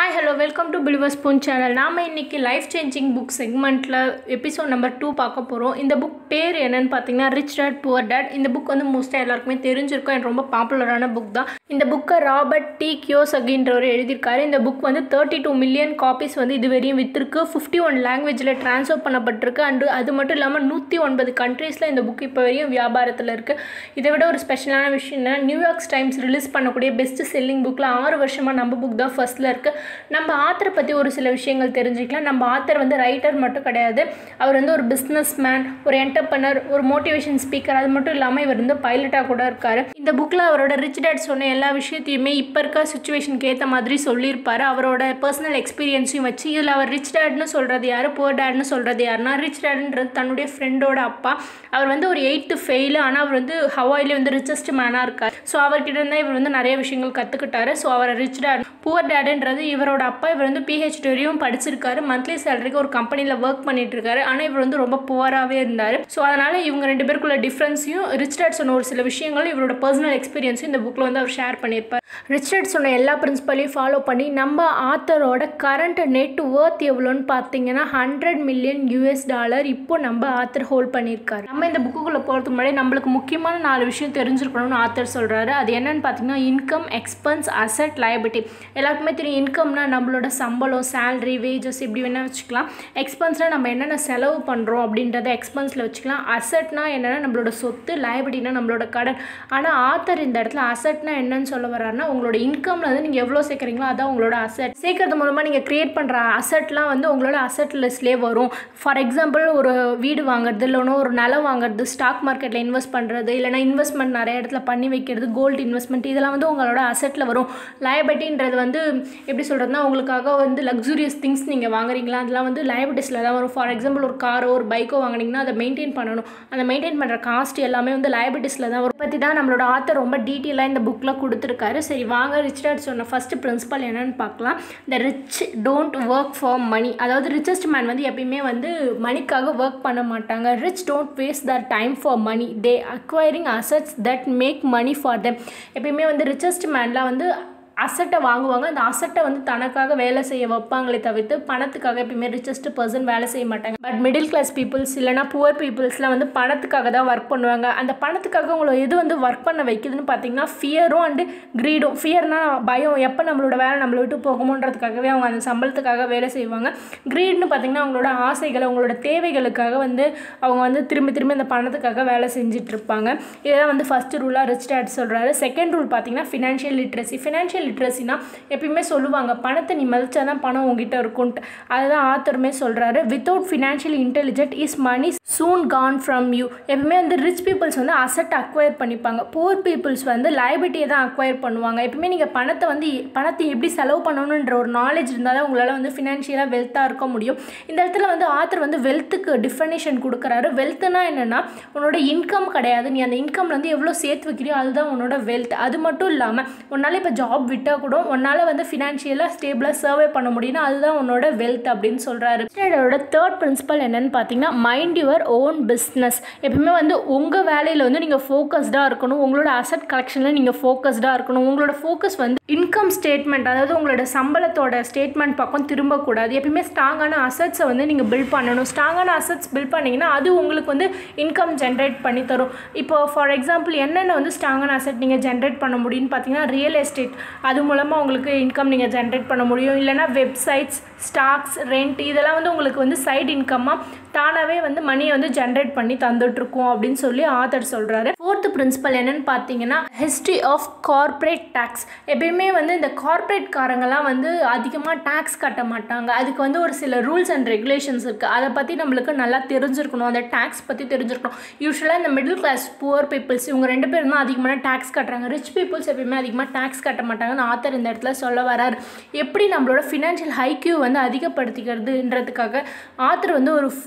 hi hello welcome to believer spoon channel நாம் இன்றைக்கி life changing book செக்மெண்ட்டில் episode number two பார்க்க போகிறோம் இந்த புக் பேர் என்னன்னு பார்த்தீங்கன்னா ரிச் டேட் புவர் டேட் இந்த புக் வந்து மோஸ்ட்டாக எல்லாருக்குமே தெரிஞ்சிருக்கும் and ரொம்ப பாப்புலரான புக் தான் இந்த புக்கை ராபர்ட் டி கியோஸ் அப்படின்றவர் எழுதியிருக்காரு இந்த புக் வந்து தேர்ட்டி டூ மில்லியன் காப்பீஸ் வந்து இது வரையும் விற்றுருக்கு ஃபிஃப்டி ஒன் லாங்குவேஜில் ட்ரான்ஸ்ஃபர் பண்ணப்பட்டிருக்கு அண்டு அது மட்டும் இல்லாமல் நூற்றி ஒன்பது கண்ட்ரீஸில் இந்த புக் இப்போ வரையும் வியாபாரத்தில் இருக்குது இதை விட ஒரு ஸ்பெஷலான விஷயம் என்ன நியூயார்க் டைம்ஸ் ரிலீஸ் பண்ணக்கூடிய பெஸ்ட் செல்லிங் புக்கில் ஆறு வருஷமாக நம்ம புக் தான் ஃபர்ஸ்ட்டில் இருக்குது நம்ம ஆத்தரை பற்றி ஒரு சில விஷயங்கள் தெரிஞ்சுக்கலாம் நம்ம ஆத்தர் வந்து ரைட்டர் மட்டும் கிடையாது அவர் வந்து ஒரு பிஸ்னஸ் மேன் ஒரு என்டர்பனர் ஒரு மோட்டிவேஷன் ஸ்பீக்கர் அது மட்டும் இல்லாமல் இவர் வந்து பைலட்டாக கூட இருக்கார் இந்த புக்கில் அவரோட ரிச் டேட் சொன்ன எல்லா விஷயத்தையுமே இப்போ இருக்க சுச்சுவேஷனுக்கு ஏற்ற மாதிரி சொல்லியிருப்பார் அவரோட பர்சனல் எக்ஸ்பீரியன்ஸையும் வச்சு இதில் அவர் ரிச் டேட்னு சொல்கிறது யார் புவர் டேட்னு சொல்கிறது யாருன்னா ரிச் டேட்ன்றது தன்னுடைய ஃப்ரெண்டோட அப்பா அவர் வந்து ஒரு எயித்து ஃபெயிலு ஆனால் அவர் வந்து ஹவாயிலே வந்து ரிச்சஸ்ட் மேனாக இருக்கார் ஸோ அவர்கிட்ட இருந்தால் இவர் வந்து நிறைய விஷயங்கள் கற்றுக்கிட்டாரு ஸோ அவரை ரிச் டேட் புவர் டேடுன்றது இவரோட அப்பா இவர் வந்து பிஹெச்டி வரையும் படிச்சிருக்காரு மந்த்லி சேலரிக்கு ஒரு கம்பெனியில் ஒர்க் பண்ணிட்டு இருக்காரு ஆனால் இவர் வந்து ரொம்ப புவராகவே இருந்தார் ஸோ அதனால் இவங்க ரெண்டு பேருக்குள்ள டிஃப்ரென்ஸையும் ரிச் டேட் சொன்ன ஒரு சில விஷயங்கள் இவரோட பர்சனல் எக்ஸ்பீரியன்ஸும் இந்த புக்கில் வந்து அவர் ஷேர் பண்ணியிருப்பார் ரிச் டேட் சொன்ன எல்லா பிரின்சிபலையும் ஃபாலோ பண்ணி நம்ம ஆத்தரோட கரண்ட் நெட் ஒர்த் எவ்வளோன்னு பார்த்தீங்கன்னா ஹண்ட்ரட் மில்லியன் யூஎஸ் டாலர் இப்போ நம்ம ஆத்தர் ஹோல்ட் பண்ணியிருக்காரு நம்ம இந்த புக்குக்குள்ளே போகிறதுக்கு முன்னாடி நம்மளுக்கு முக்கியமான நாலு விஷயம் தெரிஞ்சிருக்கணும்னு ஆத்தர் சொல்கிறாரு அது என்னன்னு பார்த்தீங்கன்னா இன்கம் எக்ஸ்பென்ஸ் அசட் liability எல்லாருக்குமே தெரியும் இன்கம்னா நம்மளோட சம்பளம் சேலரி வேஜஸ் இப்படி வேணால் வச்சுக்கலாம் எக்ஸ்பென்ஸ்னால் நம்ம என்னென்ன செலவு பண்ணுறோம் அப்படின்றத எக்ஸ்பென்ஸில் வச்சுக்கலாம் அசட்னா என்னென்னா நம்மளோட சொத்து liabilityனா நம்மளோட கடன் ஆனால் ஆத்தர் இந்த இடத்துல அசட்னா என்னன்னு சொல்ல வர்றாருன்னா உங்களோட இன்கம்ல வந்து நீங்கள் எவ்வளோ சேர்க்குறீங்களோ அதான் உங்களோட அசட் சேர்க்கறது மூலமாக நீங்கள் க்ரியேட் பண்ணுற அசட்லாம் வந்து உங்களோட அசட் லிஸ்ட்லேயே வரும் ஃபார் எக்ஸாம்பிள் ஒரு வீடு வாங்குறது இல்லைன்னா ஒரு நிலம் வாங்குறது ஸ்டாக் மார்க்கெட்டில் இன்வெஸ்ட் பண்ணுறது இல்லைனா இன்வெஸ்ட்மெண்ட் நிறைய இடத்துல பண்ணி வைக்கிறது கோல்டு இன்வெஸ்ட்மெண்ட் இதெல்லாம் வந்து உங்களோட அசட்டில் வரும் லயபிலிட்டின்றது வந்து எப்படி சொல்கிறதுனா உங்களுக்காக வந்து லக்ஸூரியஸ் திங்ஸ் நீங்கள் வாங்குறீங்களா அதெல்லாம் வந்து லயபிலிட்டிஸில் தான் வரும் ஃபார் எக்ஸாம்பிள் ஒரு காரோ ஒரு பைக்கோ வாங்குனீங்கன்னா அதை மெயின்டைன் பண்ணணும் அந்த மெயின்டைன் பண்ணுற காஸ்ட் எல்லாமே வந்து லயபிலிட்டிஸில் தான் வரும் பற்றி தான் நம்மளோட ஆத்தர் ரொம்ப டீட்டெயிலாக இந்த புக்கில் கொடுத்துருக்காரு சரி வாங்க ரிச் டாட் சொன்ன ஃபஸ்ட்டு பிரின்சிபல் என்னன்னு பார்க்கலாம் the rich don't work for money அதாவது ரிச்சஸ்ட் மேன் வந்து எப்பயுமே வந்து மணிக்காக ஒர்க் பண்ண மாட்டாங்க rich don't waste the time for money they acquiring assets that make money for them எப்பயுமே வந்து ரிச்சஸ்ட் மேன்லாம் வந்து அசட்டை வாங்குவாங்க அந்த அசட்டை வந்து தனக்காக வேலை செய்ய வைப்பாங்களே தவிர்த்து பணத்துக்காக எப்பயுமே ரிச்சஸ்ட் பர்சன் வேலை செய்ய மாட்டாங்க பட் மிடில் கிளாஸ் பீப்புள்ஸ் இல்லைனா புவர் பீப்புள்ஸ்லாம் வந்து பணத்துக்காக தான் ஒர்க் பண்ணுவாங்க அந்த பணத்துக்காக உங்களை எது வந்து ஒர்க் பண்ண வைக்குதுன்னு பார்த்தீங்கன்னா ஃபியரும் அண்டு க்ரீடும் ஃபியர்னா பயம் எப்போ நம்மளோட வேலை நம்மளை விட்டு போகுமோன்றதுக்காகவே அவங்க அந்த சம்பளத்துக்காக வேலை செய்வாங்க க்ரீட்னு பார்த்தீங்கன்னா அவங்களோட ஆசைகள் அவங்களோட தேவைகளுக்காக வந்து அவங்க வந்து திரும்பி திரும்பி அந்த பணத்துக்காக வேலை செஞ்சுட்டு இருப்பாங்க இதுதான் வந்து ஃபஸ்ட் ரூலாக ரிச் டேட் சொல்கிறாரு செகண்ட் ரூல் பார்த்தீங்கன்னா ஃபினான்ஷியல் லிட்ரஸி ஃபினான்ஷியல் லிட்ரஸினா எப்பயுமே சொல்லுவாங்க பணத்தை நீ மதிச்சா தான் பணம் உங்ககிட்ட இருக்கும்ட்டு அதுதான் ஆத்தருமே சொல்கிறாரு without financial intelligent is money soon gone from you எப்பவுமே வந்து ரிச் பீப்புள்ஸ் வந்து அசட் அக்வயர் பண்ணிப்பாங்க புவர் பீப்புள்ஸ் வந்து லைபிலிட்டியை தான் அக்வயர் பண்ணுவாங்க எப்பவுமே நீங்கள் பணத்தை வந்து பணத்தை எப்படி செலவு பண்ணணுன்ற ஒரு நாலேஜ் இருந்தால் தான் உங்களால் வந்து ஃபினான்ஷியலாக வெல்த்தாக இருக்க முடியும் இந்த இடத்துல வந்து ஆத்தர் வந்து வெல்த்துக்கு டிஃபனேஷன் கொடுக்குறாரு வெல்த்னா என்னென்னா உன்னோட இன்கம் கிடையாது நீ அந்த இன்கம்ல வந்து எவ்வளோ சேர்த்து வைக்கிறியோ அதுதான் உன்னோட வெல்த் அது மட்டும் இல்லாமல் உன்னால் இப்போ ஜாப் விட்டால் கூட உன்னால் வந்து ஃபினான்ஷியலாக ஸ்டேபிளாக சர்வே பண்ண முடியும்னா அதுதான் உன்னோட வெல்த் அப்படின்னு சொல்கிறாரு இதோட தேர்ட் பிரின்சிபல் என்னன்னு பார்த்தீங்கன்னா மைண்ட் யுவர் ஓன் பிஸ்னஸ் எப்பவுமே வந்து உங்கள் வேலையில் வந்து நீங்கள் ஃபோக்கஸ்டாக இருக்கணும் உங்களோட அசட் கலெக்ஷனில் நீங்கள் ஃபோக்கஸ்டாக இருக்கணும் உங்களோட ஃபோக்கஸ் வந்து இன்கம் ஸ்டேட்மெண்ட் அதாவது உங்களோட சம்பளத்தோட ஸ்டேட்மெண்ட் பக்கம் திரும்பக்கூடாது எப்பயுமே ஸ்ட்ராங்கான அசட்ஸை வந்து நீங்கள் பில்ட் பண்ணணும் ஸ்ட்ராங்கான அசட்ஸ் பில்ட் பண்ணிங்கன்னா அது உங்களுக்கு வந்து இன்கம் ஜென்ரேட் பண்ணி தரும் இப்போ ஃபார் எக்ஸாம்பிள் என்னென்ன வந்து ஸ்ட்ராங்கான அசட் நீங்கள் ஜென்ரேட் பண்ண முடியும்னு பார்த்தீங்கன்னா ரியல் எஸ்டேட் அது மூலமாக உங்களுக்கு இன்கம் நீங்கள் ஜென்ரேட் பண்ண முடியும் இல்லைனா வெப்சைட்ஸ் ஸ்டாக்ஸ் ரெண்ட் இதெல்லாம் வந்து உங்களுக்கு வந்து சைடு இன்கம்மாக தானாகவே வந்து மணியை வந்து ஜென்ரேட் பண்ணி தந்துட்டுருக்கோம் அப்படின்னு சொல்லி ஆத்தர் சொல்கிறாரு ஃபோர்த்து பிரின்சிபல் என்னன்னு பார்த்தீங்கன்னா ஹிஸ்ட்ரி ஆஃப் கார்ப்பரேட் டேக்ஸ் எப்பயுமே வந்து இந்த கார்ப்பரேட் காரங்கெல்லாம் வந்து அதிகமாக டேக்ஸ் கட்ட மாட்டாங்க அதுக்கு வந்து ஒரு சில ரூல்ஸ் அண்ட் ரெகுலேஷன்ஸ் இருக்குது அதை பற்றி நம்மளுக்கு நல்லா தெரிஞ்சிருக்கணும் அந்த டேக்ஸ் பற்றி தெரிஞ்சிருக்கணும் யூஸ்வலாக இந்த மிடில் கிளாஸ் புவர் பீப்புள்ஸ் இவங்க ரெண்டு பேரும் தான் அதிகமான டேக்ஸ் கட்டுறாங்க ரிச் பீப்புள்ஸ் எப்பயுமே அதிகமாக டேக்ஸ் கட்ட மாட்டாங்கன்னு ஆத்தர் இந்த இடத்துல சொல்ல வராரு எப்படி நம்மளோட ஃபினான்ஷியல் ஹைக்யூ வந்து அதிகப்படுத்திக்கிறதுன்றதுக்காக ஆத்தர் வந்து ஒரு ஃபோர்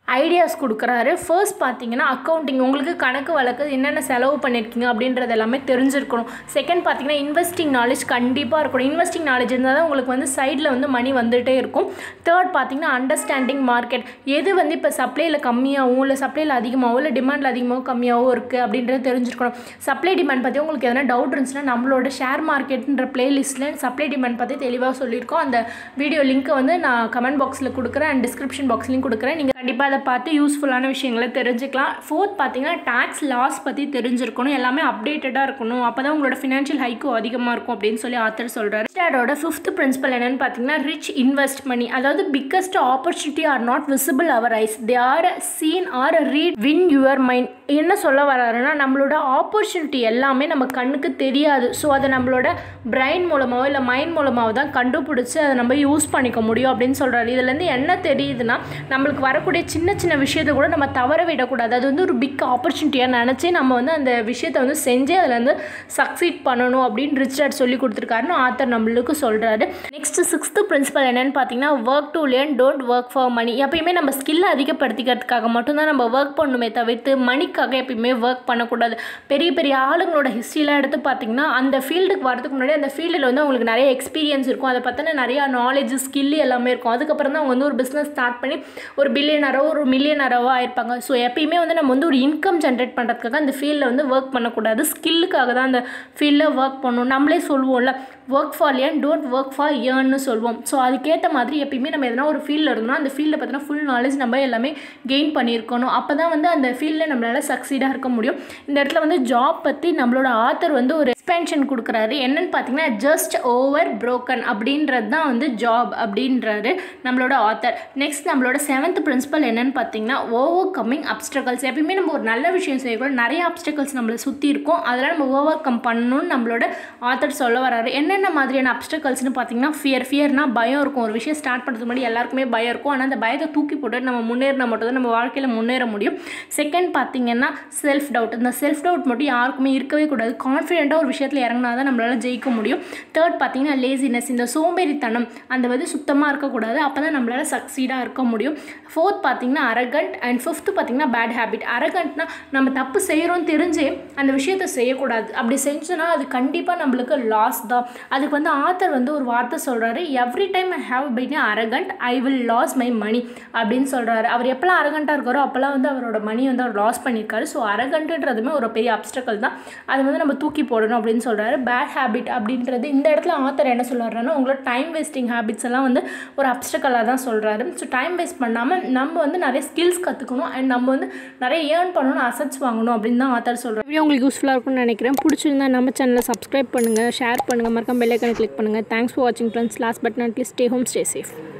ஐடியாஸ் கொடுக்குறாரு ஃபர்ஸ்ட் பார்த்தீங்கன்னா அக்கௌண்டிங் உங்களுக்கு கணக்கு வழக்கு என்னென்ன செலவு பண்ணியிருக்கீங்க அப்படின்றது எல்லாமே தெரிஞ்சிருக்கணும் செகண்ட் பார்த்தீங்கன்னா இன்வெஸ்டிங் நாலேஜ் கண்டிப்பாக இருக்கணும் இன்வெஸ்டிங் நாலேஜ் இருந்தால் தான் உங்களுக்கு வந்து சைடில் வந்து மணி வந்துகிட்டே இருக்கும் தேர்ட் பார்த்தீங்கன்னா அண்டர்ஸ்டாண்டிங் மார்க்கெட் எது வந்து இப்போ சப்ளையில் கம்மியாகவும் இல்லை சப்ளையில் அதிகமாகவும் இல்லை டிமாண்டில் அதிகமாகவும் கம்மியாகவும் இருக்குது அப்படின்றது தெரிஞ்சிருக்கணும் சப்ளை டிமாண்ட் பற்றி உங்களுக்கு எதனா டவுட் இருந்துச்சுன்னா நம்மளோட ஷேர் மார்க்கெட்ன்ற பிளேலிஸ்ட்டில் சப்ளை டிமாண்ட் பற்றி தெளிவாக சொல்லியிருக்கோம் அந்த வீடியோ லிங்க்கை வந்து நான் கமெண்ட் பாக்ஸில் கொடுக்குறேன் அண்ட் டிஸ்கிரிப்ஷன் பாக்ஸ்லையும் கொடுக்குறேன் நீங்கள் கண்டிப்பாக அதை பார்த்து யூஸ்ஃபுல்லான விஷயங்களை தெரிஞ்சுக்கலாம் ஃபோர்த் பார்த்தீங்கன்னா டேக்ஸ் லாஸ் பற்றி தெரிஞ்சிருக்கணும் எல்லாமே அப்டேட்டடாக இருக்கணும் அப்போ தான் உங்களோட ஃபினான்ஷியல் ஹைக்கும் அதிகமாக இருக்கும் அப்படின்னு சொல்லி ஆத்தர் சொல்கிறார் ஸ்டாடோட ஃபிஃப்த் பிரின்சிபல் என்னென்னு பார்த்தீங்கன்னா ரிச் இன்வெஸ்ட் மணி அதாவது biggest opportunity are not visible our eyes they are seen are read win your mind என்ன சொல்ல வராருன்னா நம்மளோட ஆப்பர்ச்சுனிட்டி எல்லாமே நம்ம கண்ணுக்கு தெரியாது ஸோ அதை நம்மளோட பிரெயின் மூலமாவோ இல்லை மைண்ட் மூலமாவோ தான் கண்டுபிடிச்சி அதை நம்ம யூஸ் பண்ணிக்க முடியும் அப்படின்னு சொல்கிறாரு இதுலேருந்து என்ன தெரியுதுன்னா நம்மளுக்கு வரக்கூடிய சின்ன சின்ன விஷயத்தை கூட நம்ம தவற விடக்கூடாது அது வந்து ஒரு பிக் ஆப்பர்ச்சுனிட்டியாக நினச்சி நம்ம வந்து அந்த விஷயத்தை வந்து செஞ்சு அதில் வந்து சக்சீட் பண்ணணும் அப்படின்னு ரிச்சர்ட் சொல்லி கொடுத்துருக்காருன்னு ஆத்தர் நம்மளுக்கு சொல்கிறாரு நெக்ஸ்ட் சிக்ஸ்த்து பிரின்சிபல் என்னென்னு பார்த்தீங்கன்னா work to learn don't work for money எப்பயுமே நம்ம ஸ்கில்லை அதிகப்படுத்திக்கிறதுக்காக மட்டும்தான் நம்ம ஒர்க் பண்ணுமே தவிர்த்து மணிக்காக எப்பயுமே ஒர்க் பண்ணக்கூடாது பெரிய பெரிய ஆளுங்களோட ஹிஸ்ட்ரிலாம் எடுத்து பார்த்தீங்கன்னா அந்த ஃபீல்டுக்கு வரதுக்கு முன்னாடி அந்த ஃபீல்டில் வந்து அவங்களுக்கு நிறைய எக்ஸ்பீரியன்ஸ் இருக்கும் அதை பற்றின நிறையா நாலேஜ் ஸ்கில் எல்லாமே இருக்கும் அதுக்கப்புறம் தான் அவங்க வந்து ஒரு பிஸ்னஸ் ஸ்டார்ட் பண்ணி ஒரு பில்லியனரோ ஒரு மில்லியனரவோ ஆயிருப்பாங்க ஸோ எப்பயுமே வந்து நம்ம வந்து ஒரு இன்கம் ஜென்ரேட் பண்ணுறதுக்காக அந்த ஃபீல்டில் வந்து ஒர்க் பண்ணக்கூடாது ஸ்கில்லுக்காக தான் அந்த ஃபீல்டில் ஒர்க் பண்ணணும் நம்மளே சொல்லுவோம்ல work for learn don't work for இயர்ன்னு சொல்லுவோம் ஸோ அதுக்கேற்ற மாதிரி எப்பயுமே நம்ம எதனா ஒரு ஃபீல்டில் இருந்தோம்னா அந்த ஃபீல்டில் பார்த்தீங்கன்னா ஃபுல் நாலேஜ் நம்ம எல்லாமே கெயின் பண்ணியிருக்கணும் அப்போ தான் வந்து அந்த ஃபீல்டில் நம்மளால் சக்சீடாக இருக்க முடியும் இந்த இடத்துல வந்து ஜாப் பற்றி நம்மளோட ஆத்தர் வந்து ஒரு எக்ஸ்பென்ஷன் கொடுக்குறாரு என்னன்னு பார்த்தீங்கன்னா ஜஸ்ட் ஓவர் broken அப்படின்றது தான் வந்து ஜாப் அப்படின்றாரு நம்மளோட ஆத்தர் நெக்ஸ்ட் நம்மளோட செவன்த் பிரின்சிபல் என்னன்னு பார்த்தீங்கன்னா ஓவர் கம்மிங் அப்டக்கல்ஸ் எப்பயுமே நம்ம ஒரு நல்ல விஷயம் செய்யக்கூட நிறைய அப்டக்கல்ஸ் நம்மளை சுற்றி இருக்கும் அதெல்லாம் நம்ம ஓவர் கம் பண்ணணும்னு நம்மளோட ஆத்தர் சொல்ல வராரு என்னென்ன மாதிரியான அப்டக்கல்ஸ்னு பார்த்தீங்கன்னா ஃபியர் ஃபியர்னா பயம் இருக்கும் ஒரு விஷயம் ஸ்டார்ட் பண்ணுறதுக்கு முன்னாடி எல்லாருக்குமே பயம் இருக்கும் ஆனால் அந்த பயத்தை தூக்கி போட்டு நம்ம முன்னேறினா மட்டும் தான் நம்ம வாழ்க்கையில் முன்னேற முடியும் செகண்ட் பார்த்தீங்கன்னா செல்ஃப் டவுட் இந்த செல்ஃப் டவுட் மட்டும் யாருக்குமே இருக்கவே கூடாது கான்ஃபிடென்ட்டாக ஒரு விஷயத்தில் இறங்கினா தான் நம்மளால் ஜெயிக்க முடியும் தேர்ட் பார்த்தீங்கன்னா லேசினஸ் இந்த சோம்பேறித்தனம் அந்த வந்து சுத்தமாக இருக்கக்கூடாது அப்போ தான் நம்மளால் சக்சீடாக இருக்க முடியும் ஃபோர்த் பார்த்தீங்கன்னா அரகண்ட் அண்ட் ஃபிஃப்த்து பார்த்தீங்கன்னா பேட் ஹேபிட் அரகண்ட்னா நம்ம தப்பு செய்கிறோம் தெரிஞ்சே அந்த விஷயத்தை செய்யக்கூடாது அப்படி செஞ்சோன்னா அது கண்டிப்பாக நம்மளுக்கு லாஸ் தான் அதுக்கு வந்து ஆத்தர் வந்து ஒரு வார்த்தை சொல்கிறாரு every time I have been arrogant I will lose my money அப்படின்னு சொல்கிறாரு அவர் எப்போல்லாம் அரகண்ட்டாக இருக்காரோ அப்போல்லாம் வந்து அவரோட மணி வந்து அவர் லாஸ் பண்ணியிருக்காரு ஸோ அரகண்ட்டுன்றதுமே ஒரு பெரிய அப்டக்கல் தான் அது வந்து நம்ம தூக்கி போடணும் அப்படின்னு சொல்கிறாரு பேட் ஹேபிட் அப்படின்றது இந்த இடத்துல ஆத்தர் என்ன சொல்கிறாருன்னா உங்களோட டைம் வேஸ்டிங் ஹேபிட்ஸ் எல்லாம் வந்து ஒரு அப்டக்கலாக தான் சொல்கிறாரு ஸோ டைம் வேஸ்ட் பண்ணாமல் நம்ம வந்து நிறைய ஸ்கில்ஸ் கற்றுக்கணும் அண்ட் நம்ம வந்து நிறைய ஏர்ன் பண்ணணும் அசட்ஸ் வாங்கணும் அப்படின்னு தான் ஆத்தர் சொல்கிறார் வீடியோ உங்களுக்கு யூஸ்ஃபுல்லாக இருக்கும்னு நினைக்கிறேன் பிடிச்சிருந்தா நம்ம சேனலை சப்ஸ்கிரைப் பண்ணுங்கள் ஷேர் பண்ணுங்கள் மறக்காம பெல் ஐக்கனை கிளிக் பண்ணுங்கள் தேங்க்ஸ் ஃபார் வாட்சிங் friends last but not least stay home stay safe